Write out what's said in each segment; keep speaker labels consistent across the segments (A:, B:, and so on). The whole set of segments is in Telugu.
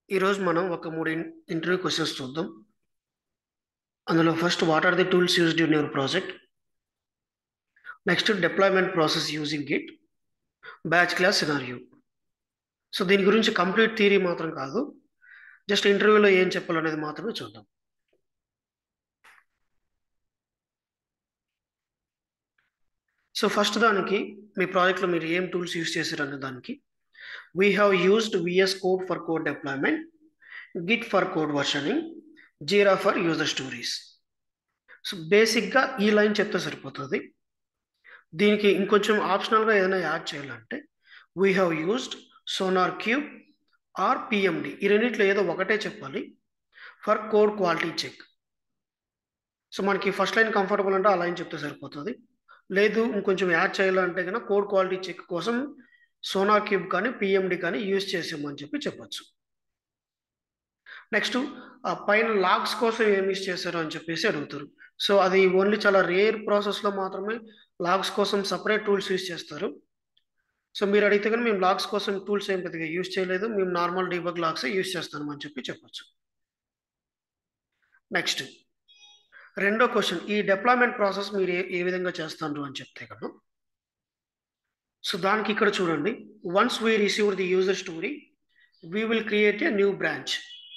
A: ఈరోజు మనం ఒక మూడు ఇంటర్వ్యూ క్వశ్చన్స్ చూద్దాం అందులో first what are the tools used in your project next deployment process using it batch class scenario so దీని గురించి కంప్లీట్ థియరీ మాత్రం కాదు జస్ట్ ఇంటర్వ్యూలో ఏం చెప్పాలనేది మాత్రమే చూద్దాం సో ఫస్ట్ దానికి మీ ప్రాజెక్ట్లో మీరు ఏం టూల్స్ యూస్ చేశారు అనే దానికి we have used VS code for code deployment git for code versioning Jira for user stories so బేసిక్గా ఈ లైన్ చెప్తే సరిపోతుంది దీనికి ఇంకొంచెం ఆప్షనల్గా ఏదైనా యాడ్ చేయాలంటే we have used sonar cube or PMD ఈ రెండిట్లో ఏదో ఒకటే చెప్పాలి for code quality check so మనకి ఫస్ట్ లైన్ కంఫర్టబుల్ అంటే ఆ లైన్ చెప్తే సరిపోతుంది లేదు ఇంకొంచెం యాడ్ చేయాలంటే కనుక కోడ్ క్వాలిటీ చెక్ కోసం సోనా క్యూబ్ కానీ పిఎండి కానీ యూజ్ చేసామని చెప్పి చెప్పొచ్చు నెక్స్ట్ ఆ పైన లాగ్స్ కోసం ఏమి యూజ్ చేశారు అని చెప్పేసి అడుగుతారు సో అది ఓన్లీ చాలా రేర్ ప్రాసెస్లో మాత్రమే లాగ్స్ కోసం సపరేట్ టూల్స్ యూజ్ చేస్తారు సో మీరు అడిగితే కానీ మేము లాగ్స్ కోసం టూల్స్ ఏం పెద్దగా యూజ్ చేయలేదు మేము నార్మల్ డీబగ్ లాగ్స్ యూజ్ చేస్తాం అని చెప్పి చెప్పొచ్చు నెక్స్ట్ రెండో క్వశ్చన్ ఈ డిప్లాయ్మెంట్ ప్రాసెస్ మీరు ఏ ఏ విధంగా చేస్తారు అని చెప్తే కదా సో దానికి ఇక్కడ చూడండి once we receive the user story we will create a new branch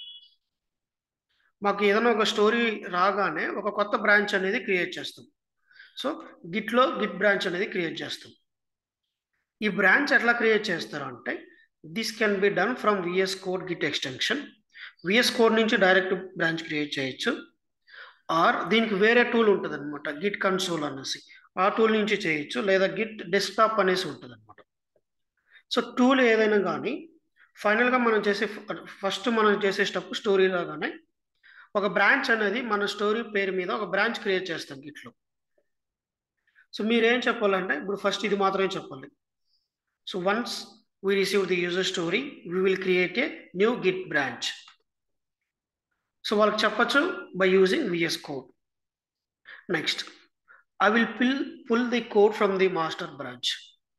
A: మాకు ఏదైనా ఒక స్టోరీ రాగానే ఒక కొత్త బ్రాంచ్ అనేది క్రియేట్ చేస్తాం సో గిట్లో గిట్ బ్రాంచ్ అనేది క్రియేట్ చేస్తాం ఈ బ్రాంచ్ ఎట్లా క్రియేట్ చేస్తారు అంటే this can be done from VS code git extension VS code నుంచి డైరెక్ట్ బ్రాంచ్ క్రియేట్ చేయొచ్చు ఆర్ దీనికి వేరే టూల్ ఉంటుంది అనమాట గిట్ కన్సోల్ అనేసి ఆ టూల్ నుంచి చేయొచ్చు లేదా గిట్ డెస్క్టాప్ అనేసి ఉంటుంది అనమాట సో టూల్ ఏదైనా కానీ ఫైనల్గా మనం చేసే ఫస్ట్ మనం చేసే స్టెప్ స్టోరీ లాగానే ఒక బ్రాంచ్ అనేది మన స్టోరీ పేరు మీద ఒక బ్రాంచ్ క్రియేట్ చేస్తాం గిట్లో సో మీరేం చెప్పాలంటే ఇప్పుడు ఫస్ట్ ఇది మాత్రమే చెప్పాలి so once we receive the user story we will create a new git branch so వాళ్ళకి చెప్పచ్చు by using VS code next I will pill pull the code from the master branch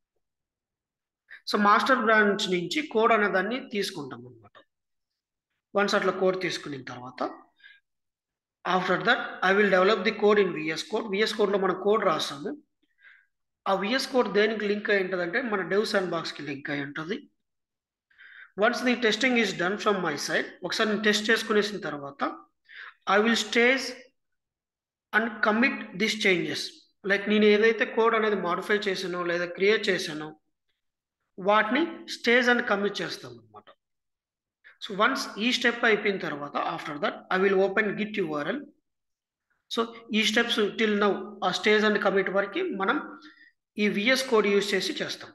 A: so master branch నుంచి కోడ్ అనే దాన్ని తీసుకుంటాం అనమాట వన్స్ అట్లా కోడ్ తీసుకున్న తర్వాత after that I will develop the code in VS code VS కోడ్లో మనం కోడ్ రాస్తాము ఆ విఎస్ కోడ్ దేనికి లింక్ అయి ఉంటుంది అంటే మన డెవ్ శాండ్ బాక్స్కి లింక్ అయి ఉంటుంది once the testing is done from my side ఒకసారి నేను టెస్ట్ చేసుకునేసిన తర్వాత I will stage and commit this changes like నేను ఏదైతే కోడ్ అనేది మాడిఫై చేసానో లేదా క్రియేట్ చేశానో వాటిని స్టేజ్ అండ్ కమిట్ చేస్తాం అనమాట సో వన్స్ ఈ స్టెప్ అయిపోయిన తర్వాత after that I will open git URL so ఈ స్టెప్స్ టిల్ నౌ ఆ స్టేజ్ అండ్ కమిట్ వరకు మనం ఈ విఎస్ కోడ్ యూజ్ చేసి చేస్తాం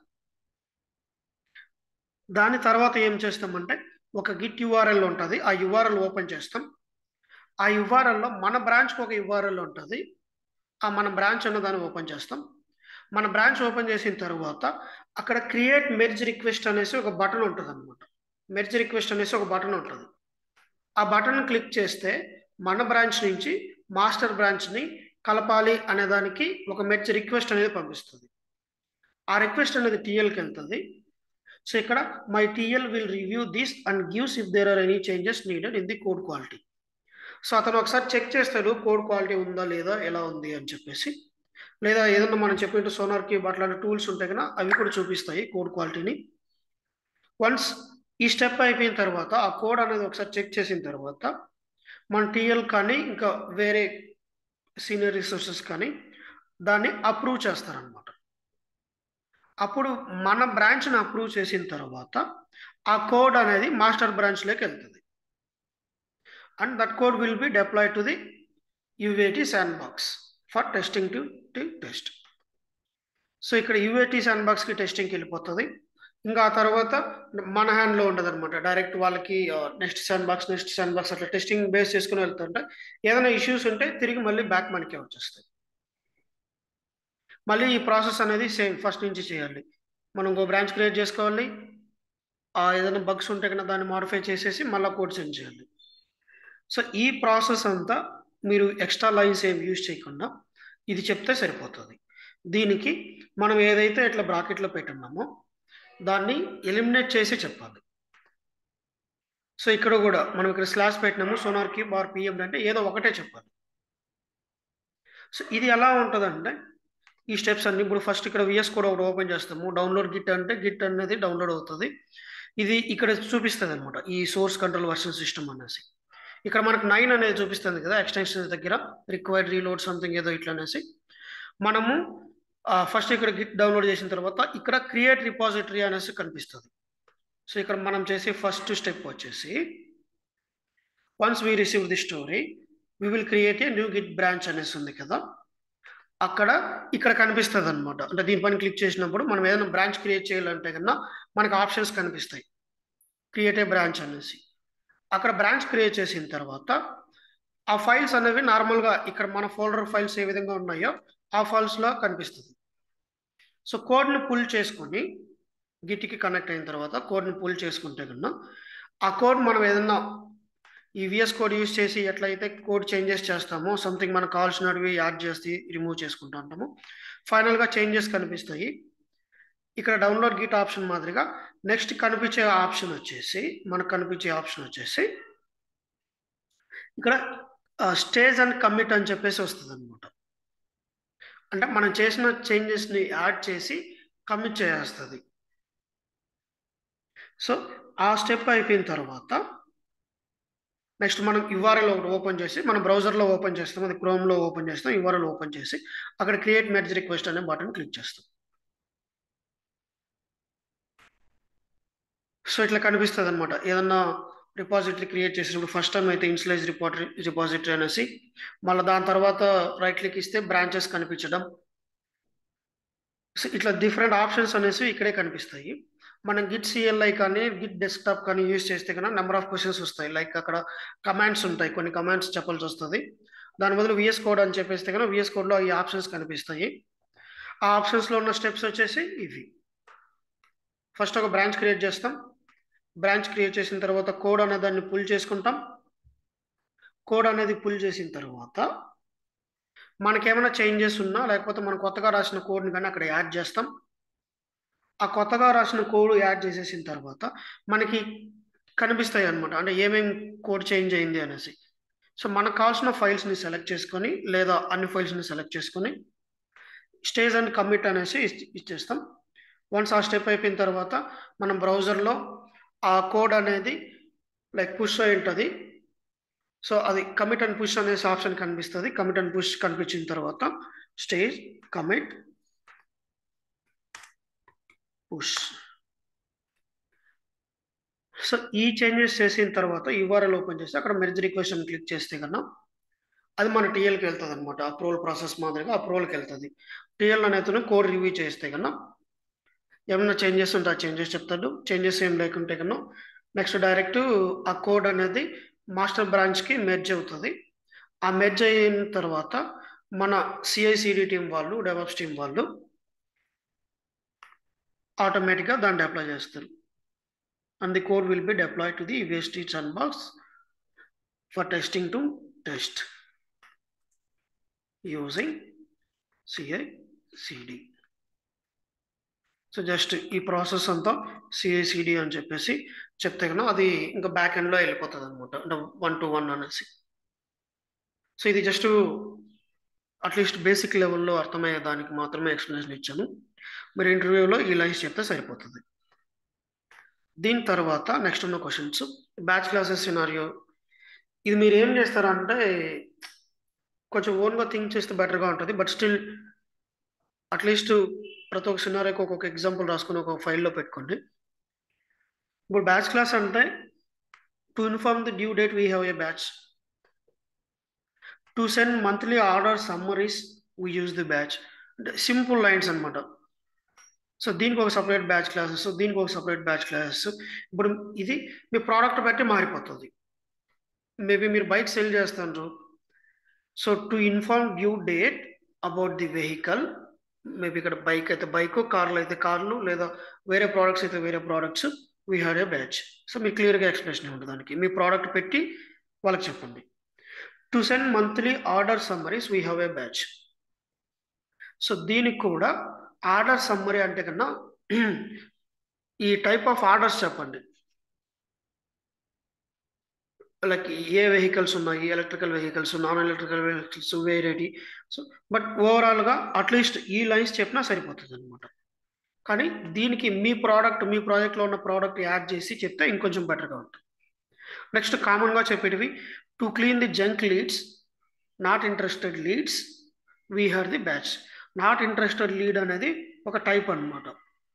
A: దాని తర్వాత ఏం చేస్తామంటే ఒక గిట్ యూఆర్ఎల్ ఉంటుంది ఆ యూఆర్ఎల్ ఓపెన్ చేస్తాం ఆ యూఆర్ఎల్లో మన బ్రాంచ్కి ఒక యూఆర్ఎల్ ఉంటుంది ఆ మన బ్రాంచ్ అన్న దాన్ని ఓపెన్ చేస్తాం మన బ్రాంచ్ ఓపెన్ చేసిన తర్వాత అక్కడ క్రియేట్ మెర్జ్ రిక్వెస్ట్ అనేసి ఒక బటన్ ఉంటుంది అనమాట మెర్జ్ రిక్వెస్ట్ అనేసి ఒక బటన్ ఉంటుంది ఆ బటన్ క్లిక్ చేస్తే మన బ్రాంచ్ నుంచి మాస్టర్ బ్రాంచ్ని కలపాలి అనే దానికి ఒక మెర్జ్ రిక్వెస్ట్ అనేది పంపిస్తుంది ఆ రిక్వెస్ట్ అనేది టీఎల్కి వెళ్తుంది సో ఇక్కడ my TL will review this and gives if there are any changes needed in the code quality so అతను ఒకసారి చెక్ చేస్తాడు కోడ్ క్వాలిటీ ఉందా లేదా ఎలా ఉంది అని చెప్పేసి లేదా ఏదన్నా మనం చెప్పినట్టు సోనార్ క్యూబ్ అట్లాంటి టూల్స్ ఉంటాయి కదా అవి కూడా చూపిస్తాయి కోడ్ క్వాలిటీని వన్స్ ఈ స్టెప్ అయిపోయిన తర్వాత ఆ కోడ్ అనేది ఒకసారి చెక్ చేసిన తర్వాత మన టీఎల్ కానీ ఇంకా వేరే సీనియర్ రిసోర్సెస్ కానీ దాన్ని అప్రూవ్ చేస్తారనమాట అప్పుడు మన బ్రాంచ్ని అప్రూవ్ చేసిన తర్వాత ఆ కోడ్ అనేది మాస్టర్ బ్రాంచ్లోకి వెళ్తుంది and that code will be deploy to the UAT sandbox for testing to to test so ఇక్కడ యూఏటి శాండ్ బాక్స్కి టెస్టింగ్కి వెళ్ళిపోతుంది ఇంకా ఆ తర్వాత మన హ్యాండ్లో ఉండదు అనమాట డైరెక్ట్ వాళ్ళకి next sandbox next sandbox అట్లా టెస్టింగ్ బేస్ చేసుకుని వెళ్తుంటే ఏదైనా ఇష్యూస్ ఉంటే తిరిగి మళ్ళీ బ్యాక్ మనకే వచ్చేస్తాయి మళ్ళీ ఈ ప్రాసెస్ అనేది సేమ్ ఫస్ట్ నుంచి చేయాలి మనం ఇంకో బ్రాంచ్ క్రియేట్ చేసుకోవాలి ఏదైనా బగ్స్ ఉంటే కన్నా దాన్ని మాడిఫై చేసేసి మళ్ళీ కోడ్ సెండ్ చేయాలి సో ఈ ప్రాసెస్ అంతా మీరు ఎక్స్ట్రా లైన్స్ ఏం యూజ్ చేయకుండా ఇది చెప్తే సరిపోతుంది దీనికి మనం ఏదైతే ఇట్లా బ్రాకెట్లో పెట్టున్నామో దాన్ని ఎలిమినేట్ చేసి చెప్పాలి సో ఇక్కడ కూడా మనం ఇక్కడ స్లాష్ పెట్టినాము సోనార్ క్యూబ్ ఆర్ పిఎం అంటే ఏదో ఒకటే చెప్పాలి సో ఇది ఎలా ఉంటుందంటే ఈ స్టెప్స్ అన్ని ఇప్పుడు ఫస్ట్ ఇక్కడ విఎస్ కోడ్ ఒకటి ఓపెన్ చేస్తాము డౌన్లోడ్ గిట్ అంటే గిట్ అనేది డౌన్లోడ్ అవుతుంది ఇది ఇక్కడ చూపిస్తుంది అనమాట ఈ సోర్స్ కంట్రోల్ వర్షన్ సిస్టమ్ అనేసి ఇక్కడ మనకు నైన్ అనేది చూపిస్తుంది కదా ఎక్స్టెన్షన్స్ దగ్గర రిక్వైర్డ్ రీలోడ్ సంథింగ్ ఏదో ఇట్లా అనేసి మనము ఫస్ట్ ఇక్కడ గిట్ డౌన్లోడ్ చేసిన తర్వాత ఇక్కడ క్రియేట్ రిపాజిటరీ అనేసి కనిపిస్తుంది సో ఇక్కడ మనం చేసే ఫస్ట్ స్టెప్ వచ్చేసి once we receive the story we will create a new git branch అనేసి ఉంది కదా అక్కడ ఇక్కడ కనిపిస్తుంది అనమాట అంటే దీనిపైన క్లిక్ చేసినప్పుడు మనం ఏదైనా బ్రాంచ్ క్రియేట్ చేయాలంటే కన్నా మనకు ఆప్షన్స్ కనిపిస్తాయి క్రియేట్ ఏ బ్రాంచ్ అనేసి అక్కడ బ్రాంచ్ క్రియేట్ చేసిన తర్వాత ఆ ఫైల్స్ అనేవి నార్మల్గా ఇక్కడ మన ఫోల్డర్ ఫైల్స్ ఏ విధంగా ఉన్నాయో ఆ ఫైల్స్లో కనిపిస్తుంది సో కోడ్ని పుల్ చేసుకొని గిట్కి కనెక్ట్ అయిన తర్వాత కోడ్ని పుల్ చేసుకుంటే కన్నా ఆ కోడ్ మనం ఏదన్నా ఈ విఎస్ కోడ్ యూస్ చేసి ఎట్లయితే కోడ్ చేంజెస్ చేస్తామో సంథింగ్ మనకు కావాల్సినవి యాడ్ చేసి రిమూవ్ చేసుకుంటూ ఉంటాము ఫైనల్గా చేంజెస్ కనిపిస్తాయి ఇక్కడ డౌన్లోడ్ గిట్ ఆప్షన్ మాదిరిగా నెక్స్ట్ కనిపించే ఆప్షన్ వచ్చేసి మనకు కనిపించే ఆప్షన్ వచ్చేసి ఇక్కడ స్టేజ్ అండ్ కమిట్ అని చెప్పేసి వస్తుంది అనమాట అంటే మనం చేసిన చేంజెస్ని యాడ్ చేసి కమిట్ చేస్తుంది సో ఆ స్టెప్ అయిపోయిన తర్వాత నెక్స్ట్ మనం యుఆర్ఎల్ ఒకటి ఓపెన్ చేసి మన బ్రౌజర్లో ఓపెన్ చేస్తాం అది క్రోమ్లో ఓపెన్ చేస్తాం యుఆర్ఎల్ ఓపెన్ చేసి అక్కడ క్రియేట్ మెర్జ్ రిక్వెస్ట్ అనే బటన్ క్లిక్ చేస్తాం సో ఇట్లా కనిపిస్తుంది అనమాట ఏదన్నా రిపాజిటరీ క్రియేట్ చేసినప్పుడు ఫస్ట్ టైం అయితే ఇన్స్లైజ్ రిపోర్టరీ రిపాజిటరీ అనేసి మళ్ళీ దాని తర్వాత రైట్ క్లిక్ ఇస్తే బ్రాంచెస్ కనిపించడం సో ఇట్లా డిఫరెంట్ ఆప్షన్స్ అనేసి ఇక్కడే కనిపిస్తాయి మనం గిట్ సిఎల్ఐ కానీ గిట్ డెస్క్టాప్ కానీ యూజ్ చేస్తే కన్నా నెంబర్ ఆఫ్ క్వశ్చన్స్ వస్తాయి లైక్ అక్కడ కమాండ్స్ ఉంటాయి కొన్ని కమాండ్స్ చెప్పాల్సి వస్తుంది దాని బదులు విఎస్ కోడ్ అని చెప్పేస్తే కన్నా విఎస్ కోడ్లో ఈ ఆప్షన్స్ కనిపిస్తాయి ఆ ఆప్షన్స్లో ఉన్న స్టెప్స్ వచ్చేసి ఇవి ఫస్ట్ ఒక బ్రాంచ్ క్రియేట్ చేస్తాం బ్రాంచ్ క్రియేట్ చేసిన తర్వాత కోడ్ అనే దాన్ని పుల్ చేసుకుంటాం కోడ్ అనేది పుల్ చేసిన తర్వాత మనకేమైనా చేంజెస్ ఉన్నా లేకపోతే మనం కొత్తగా రాసిన కోడ్ని కానీ అక్కడ యాడ్ చేస్తాం ఆ కొత్తగా రాసిన కోడ్ యాడ్ చేసేసిన తర్వాత మనకి కనిపిస్తాయి అనమాట అంటే ఏమేమి కోడ్ చేంజ్ అయింది అనేసి సో మనకు కావాల్సిన ఫైల్స్ని సెలెక్ట్ చేసుకొని లేదా అన్ని ఫైల్స్ని సెలెక్ట్ చేసుకొని స్టేజ్ అండ్ కమిట్ అనేసి ఇచ్చేస్తాం వన్స్ ఆ స్టెప్ అయిపోయిన తర్వాత మనం బ్రౌజర్లో ఆ కోడ్ అనేది లైక్ పుష్ అయి ఉంటుంది సో అది కమిట్ అండ్ పుష్ అనేసి ఆప్షన్ కనిపిస్తుంది కమిట్ అండ్ పుష్ కనిపించిన తర్వాత స్టేజ్ కమిట్ పుష్ సో ఈ చేంజెస్ చేసిన తర్వాత యూఆర్ఎల్ ఓపెన్ చేసి అక్కడ మెర్జ్ రిక్వెస్ట్ అని క్లిక్ చేస్తే కన్నా అది మన టీఎల్కి వెళ్తుంది అనమాట అప్రూవల్ ప్రాసెస్ మాదిరిగా అప్రూవల్కి వెళ్తుంది టీఎల్ అనేది కోడ్ రివ్యూ చేస్తే కన్నా ఏమైనా చేంజెస్ ఉంటే ఆ చేంజెస్ చెప్తాడు చేంజెస్ ఏం లేకుంటే కన్నా నెక్స్ట్ డైరెక్ట్ ఆ కోడ్ అనేది మాస్టర్ బ్రాంచ్కి మెర్జ్ అవుతుంది ఆ మెర్జ్ అయిన తర్వాత మన సిఐసిడి టీం వాళ్ళు డెవలప్స్ టీం వాళ్ళు ఆటోమేటిక్గా దాన్ని అప్లై చేస్తారు and the code will be deploy to the వేస్టీ sandbox for testing to test using CICD so just ఈ ప్రాసెస్ అంతా సిఐసిడి అని చెప్పేసి చెప్తే కన్నా అది ఇంకా బ్యాక్ ఎండ్లో వెళ్ళిపోతుంది అనమాట అంటే వన్ టు వన్ అనేసి సో ఇది జస్ట్ అట్లీస్ట్ బేసిక్ లెవెల్లో అర్థమయ్యే దానికి మాత్రమే ఎక్స్ప్లెనేషన్ ఇచ్చాను మీరు ఇంటర్వ్యూలో ఈ లైన్స్ చెప్తే సరిపోతుంది దీని తర్వాత నెక్స్ట్ ఉన్న క్వశ్చన్స్ బ్యాచ్ క్లాసెస్ సినారియో ఇది మీరు ఏం చేస్తారంటే కొంచెం ఓన్గా థింక్ చేస్తే బెటర్గా ఉంటుంది బట్ స్టిల్ అట్లీస్ట్ ప్రతి ఒక్క సినారీకి ఒక్కొక్క ఎగ్జాంపుల్ రాసుకుని ఒక ఫైల్లో పెట్టుకోండి ఇప్పుడు బ్యాచ్ క్లాస్ అంటే to inform the due date we have a batch to send monthly order summaries we use the batch అంటే సింపుల్ లైన్స్ అనమాట సో దీనికి ఒక సపరేట్ బ్యాచ్ క్లాసెస్ దీనికి ఒక సపరేట్ బ్యాచ్ క్లాసెస్ ఇప్పుడు ఇది మీ ప్రోడక్ట్ బట్టి మారిపోతుంది మేబీ మీరు బైక్ సెల్ చేస్తారు so to inform due date about the vehicle maybe ఇక్కడ బైక్ అయితే బైక్ కార్లు అయితే కార్లు లేదా వేరే ప్రోడక్ట్స్ అయితే వేరే products we had a batch so మీకు క్లియర్గా ఎక్స్ప్లెనేషన్ ఉంటుంది దానికి మీ ప్రోడక్ట్ పెట్టి వాళ్ళకి చెప్పండి to send monthly order summaries we have a batch so దీనికి కూడా ఆర్డర్ సమ్మరీ అంటే కన్నా ఈ టైప్ ఆఫ్ ఆర్డర్స్ చెప్పండి లైక్ ఏ వెహికల్స్ ఉన్నాయి electrical vehicles non electrical vehicles వేరేటి సో బట్ ఓవరాల్గా అట్లీస్ట్ ఈ లైన్స్ చెప్పినా సరిపోతుంది అనమాట కానీ దీనికి మీ ప్రోడక్ట్ మీ ప్రాజెక్ట్లో ఉన్న ప్రోడక్ట్ యాడ్ చేసి చెప్తే ఇంకొంచెం బెటర్గా ఉంటుంది నెక్స్ట్ కామన్గా చెప్పేటివి to clean the junk leads not interested leads we హర్ the batch not interested lead అనేది ఒక టైప్ అనమాట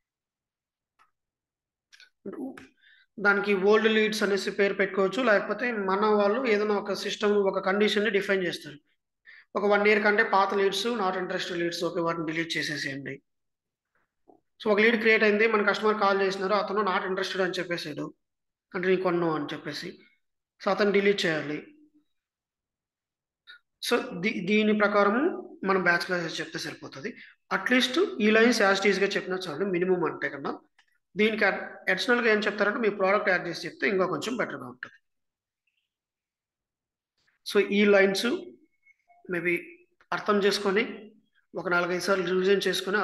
A: దానికి ఓల్డ్ లీడ్స్ అనేసి పేరు పెట్టుకోవచ్చు లేకపోతే మన వాళ్ళు ఏదైనా ఒక సిస్టమ్ ఒక కండిషన్ని డిఫైన్ చేస్తారు ఒక వన్ ఇయర్ కంటే పాత leads not interested leads okay వాటిని డిలీట్ చేసేసేయండి సో ఒక లీడ్ క్రియేట్ అయింది మన కస్టమర్ కాల్ చేసినారు అతను నాట్ ఇంట్రెస్టెడ్ అని చెప్పేసాడు అంటే నీ కొన్ను అని చెప్పేసి సో అతను డిలీట్ చేయాలి సో దీ దీని ప్రకారము మనం బ్యాచ్ క్లాసెస్ చెప్తే సరిపోతుంది అట్లీస్ట్ ఈ లైన్స్ యాజ్ టీజ్గా చెప్పినా చాలు మినిమం అంటే కన్నా దీనికి అడిషనల్గా ఏం చెప్తారంటే మీ ప్రోడక్ట్ యాడ్ చేసి చెప్తే ఇంకా కొంచెం బెటర్గా ఉంటుంది సో ఈ లైన్స్ మేబీ అర్థం చేసుకొని ఒక నాలుగైదు సార్లు రివిజన్ చేసుకొని